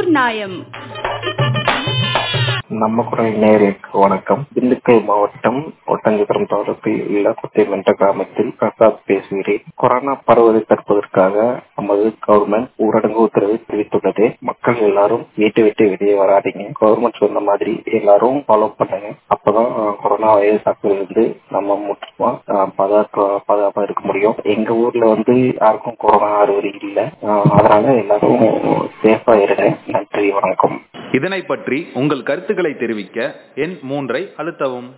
ஊர் நாயம் நம்ம குரல் நேயர்களுக்கு வணக்கம் திண்டுக்கல் மாவட்டம் ஒட்டஞ்சத்திரம் தாலுக்கில் உள்ள குத்தையம் என்ற கிராமத்தில் பிரசாத் பேசுகிறேன் கொரோனா பரவுவதை தடுப்பதற்காக நமது கவர்மெண்ட் ஊரடங்கு உத்தரவை தெரிவித்துள்ளது மக்கள் எல்லாரும் வீட்டை விட்டு வெளியே வராதீங்க கவர்மெண்ட் சொன்ன மாதிரி எல்லாரும் ஃபாலோ பண்ணுங்க அப்பதான் அஹ், கொரோனா வைரஸ் தாக்குதலிருந்து நம்ம முற்றுமா பாதுகாக்க பாதுகாப்பா இருக்க முடியும் எங்க ஊர்ல வந்து யாருக்கும் கொரோனா அறிகுறி இல்லை அஹ், அதனால எல்லாரும் சேஃபா இருங்க நன்றி வணக்கம் இதனை பற்றி உங்கள் கருத்துக்களை தெரிவிக்க எண் மூன்றை அழுத்தவும்